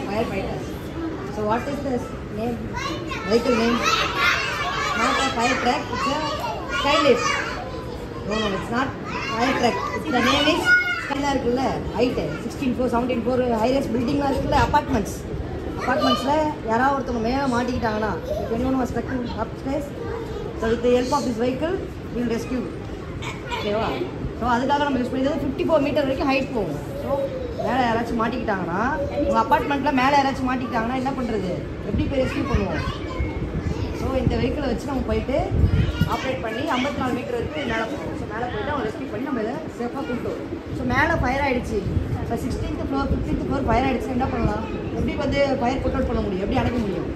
firefighters. So what is the name? Vehicle name? Not a fire truck. It's a skylift. No, no, it's not fire truck. It's the name is ஸ்கைலாக இருக்குல்ல height sixteen four seventeen four high-rise பில்டிங்லாம் இருக்குல்ல apartments அப்பார்ட்மெண்ட்ஸில் யாராவது ஒருத்தவங்க மேலே மாட்டிக்கிட்டாங்கன்னா இப்போ இன்னொன்று struck up stays so with help of this vehicle will rescue ஓகேவா ஸோ அதுக்காக நம்ம யூஸ் பண்ணியது ஃபிஃப்டி ஃபோர் மீட்டர் வரைக்கும் ஹைட் போகும் ஸோ மேலே யாராச்சும் மாட்டிக்கிட்டாங்கன்னா உங்கள் அப்பார்ட்மெண்ட்டில் மேலே யாராச்சும் மாட்டிக்கிட்டாங்கன்னா என்ன பண்ணுறது எப்படி போய் ரெஸ்கியூ பண்ணுவோம் ஸோ இந்த வெஹிக்கிளை வச்சு நம்ம போயிட்டு ஆப்ரேட் பண்ணி ஐம்பத்தி நாலு மீட்டர் வரைக்கும் மேலே போவோம் ஸோ மேலே போயிட்டு அவங்க ரெஸ்கியூ பண்ணி நம்ம இதை சேஃபாக கூப்பிட்டு வரும் ஸோ மேலே ஃபயர் ஆயிடுச்சு இப்போ sixteenth floor fifteenth floor fire ஆயிடுச்சு என்ன பண்ணலாம் எப்படி வந்து ஃபயர் கண்ட்ரோல் பண்ண முடியும் எப்படி அடைக்க முடியும்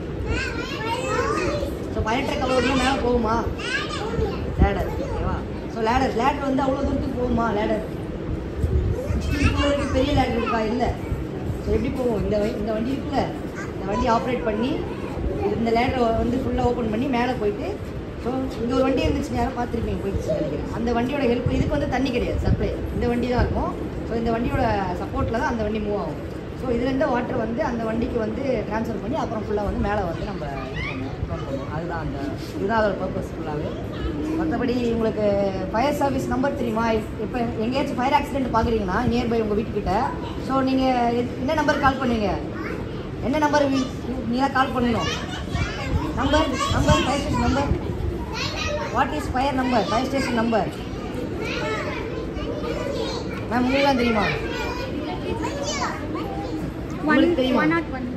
ஸோ ஃபயர் ட்ரக் அவ்வளோ தூரம் மேலே போகுமா லேடர் ஓகேவா ஸோ லேடர் லேடர் வந்து அவ்வளோ தூரத்துக்கு போகுமா லேடர் சிக்ஸ்டீன் ஃப்ளோர் வரைக்கும் பெரிய லேடர் இருக்கா இல்லை ஸோ எப்படி போகும் இந்த வ- இந்த வண்டி இருக்குல்ல இந்த வண்டி ஆப்ரேட் பண்ணி இந்த லேடரை வந்து ஃபுல்லாக ஓப்பன் பண்ணி மேலே போயிட்டு ஸோ இங்கே ஒரு வண்டி இருந்துச்சு யாரும் பார்த்துருப்பீங்க போயிடுச்சு நினைக்கிறேன் அந்த வண்டியோட ஹெல்ப் இதுக்கு வந்து தண்ணி கிடையாது சப்ளை இந்த வண்டி தான் இருக்கும் ஸோ இந்த வண்டியோட சப்போர்ட்டில் தான் அந்த வண்டி மூவ் ஆகும் ஸோ இதுலேருந்து வாட்டர் வந்து அந்த வண்டிக்கு வந்து ட்ரான்ஸ்ஃபர் பண்ணி அப்புறம் ஃபுல்லாக வந்து மேலே வந்து நம்ம இது பண்ணுவோம் control பண்ணுவோம். அதுதான் அந்த இதுதான் அதோட பர்பஸ் ஃபுல்லாகவே மற்றபடி உங்களுக்கு ஃபயர் சர்வீஸ் நம்பர் தெரியுமா இப்போ எங்கேயாச்சும் ஃபயர் ஆக்சிடென்ட் பார்க்குறீங்கன்னா நியர்பை உங்கள் வீட்டுக்கிட்ட ஸோ நீங்கள் என்ன நம்பர் கால் பண்ணுவீங்க என்ன நம்பர் நீங்கள் கால் பண்ணணும் number number fire station number what is fire number fire station number ma'am உங்களுக்குலாம் தெரியுமா உங்களுக்கு தெரியுமா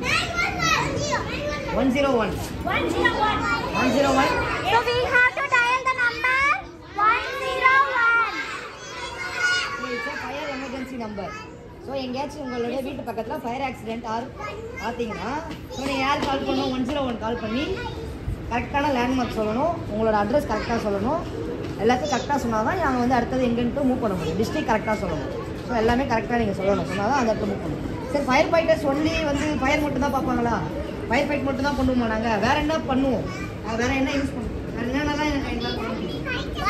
one zero one one zero one So we have to dial the number 101. It's fire emergency number so எங்கேயாச்சும் உங்களுடைய வீட்டு பக்கத்தில் fire accident or பார்த்தீங்கன்னா so நீங்கள் யார் கால் பண்ணணும் ஒன் ஜீரோ ஒன் கால் பண்ணி கரெக்டான லேண்ட்மார்க் சொல்லணும் உங்களோட அட்ரஸ் கரெக்டாக சொல்லணும் எல்லாத்தையும் கரெக்டாக சொன்னால் தான் நாங்கள் வந்து அடுத்தது எங்கேன்ட்டு மூவ் பண்ண முடியும் டிஸ்ட்ரிக் கரெக்டாக சொல்லணும் ஸோ எல்லாமே கரெக்டாக நீங்கள் சொல்லணும் சொன்னால் தான் அந்த இடத்துல மூவ் பண்ணணும் சரி ஃபயர் ஃபைட்டர்ஸ் ஒன்லி வந்து ஃபயர் மட்டும் தான் பார்ப்பாங்களா ஃபயர் ஃபைட் மட்டும் தான் பண்ணுவோமா நாங்கள் வேறு என்ன பண்ணுவோம் நாங்கள் வேறு என்ன யூஸ் பண்ணுவோம் வேறு என்னென்னலாம் எங்களால் பண்ண முடியும்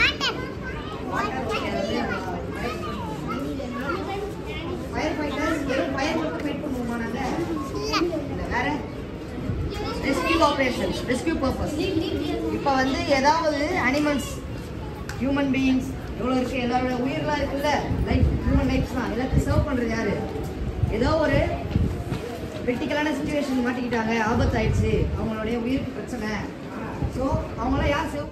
ஃபயர் ஃபைட்டர்ஸ் வெறும் ஃபயர் மட்டும் ஃபைட் பண்ணுவோமா நாங்க இல்ல, வேற ரெஸ்கியூ ஆபரேஷன்ஸ் ரெஸ்கியூ பர்பஸ் இப்போ வந்து ஏதாவது அனிமல்ஸ் ஹியூமன் பீயிங்ஸ் எவ்வளோ இருக்குது எல்லாரோட உயிர்லாம் இருக்குல்ல லைஃப் ஹியூமன் லைஃப்ஸ் தான் எல்லாத்தையும் சர்வ் பண்ணுறது யாரு ஏதோ ஒரு கிரிட்டிக்கலான சுச்சுவேஷன் மாட்டிக்கிட்டாங்க ஆபத்து ஆயிடுச்சு அவங்களுடைய உயிருக்கு பிரச்சனை ஸோ அவங்களாம் யார் save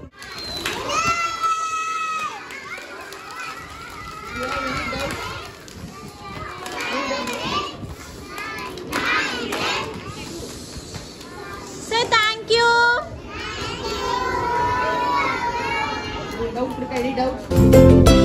Say thank you. Doubt இருக்கா எனி டவுட்